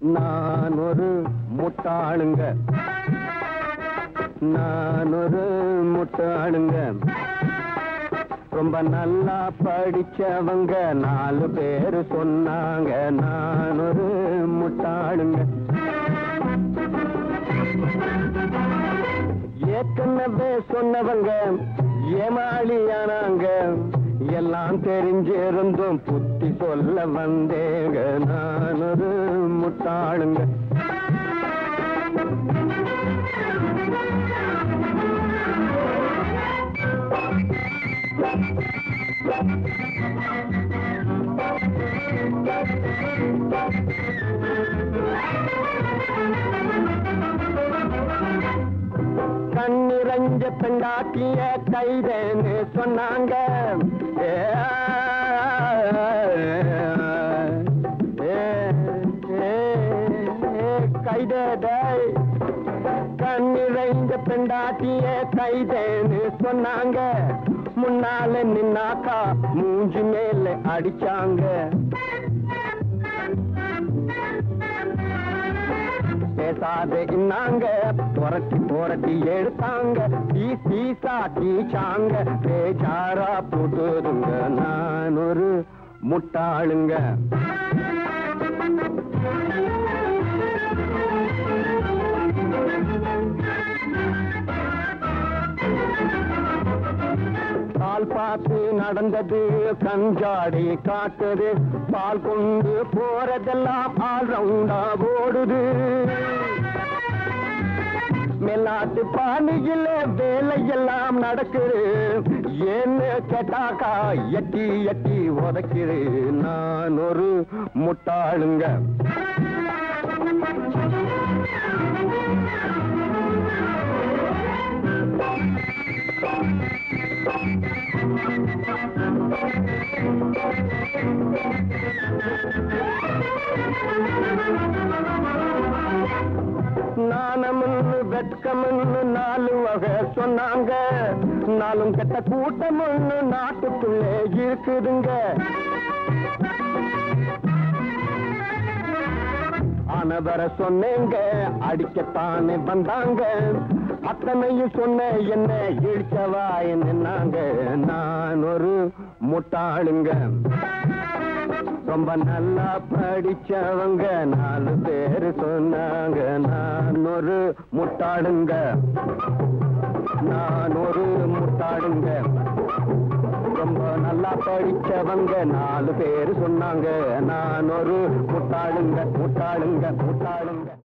நான் ஒரு முட்டாளுங்க நான் ஒரு முட்டாளுங்க ரொம்ப நல்லா படிச்சவங்க நாலு பேரு சொன்னாங்க நான் ஒரு முட்டாளுங்க ஏற்கனவே சொன்னவங்க ஏமாளியானாங்க எல்லாம் தெரிஞ்சிருந்தும் புத்தி சொல்ல வந்தேங்க நான் ஒரு முட்டாளுங்க கண்ணிரஞ்ச பெண்டாட்டிய கைதேன்னு சொன்னாங்க ஏ, ஏ, ஏ, ஏ, கைதேடை கண்ணிறைஞ்ச பெண்டாட்டிய கைதேன்னு சொன்னாங்க முன்னால நின்னாக்கா மூஞ்சி மேல அடிச்சாங்க பேசாத இன்னாங்க புரட்டி புரட்டி எடுத்தாங்க டீ பீசா டீச்சாங்க பேஜாரா போட்டுதுங்க நான் ஒரு முட்டாளுங்க பால் பார்த்து நடந்தது கஞ்சாடி காட்டுது பால் கொண்டு போறதெல்லாம் ஆல் ரவுண்டா ஓடுது மேலாட்டு பாணியில வேலையெல்லாம் நடக்குது ஏன்னு கேட்டாக்கா எட்டி எட்டி உதைக்குது நான் ஒரு முட்டாளுங்க நாணமுன்னு வெட்கமுன்னு நாலு வகை சொன்னாங்க நாளும் கெட்ட கூட்டமுன்னு நாட்டுக்குள்ளே இருக்குதுங்க ஆனவர சொன்னேங்க அடிக்கத்தானே வந்தாங்க அத்தனையும் சொன்ன என்ன இடிச்சவா என்னங்க நான் ஒரு முட்டாளுங்க ரொம்ப நல்லா படிச்சவங்க நாலு பேரு சொன்னாங்க நான் ஒரு முட்டாளுங்க நான் ஒரு முட்டாளுங்க ரொம்ப நல்லா படிச்சவங்க நாலு பேரு சொன்னாங்க நான் ஒரு முட்டாளுங்க முட்டாளுங்க முட்டாளுங்க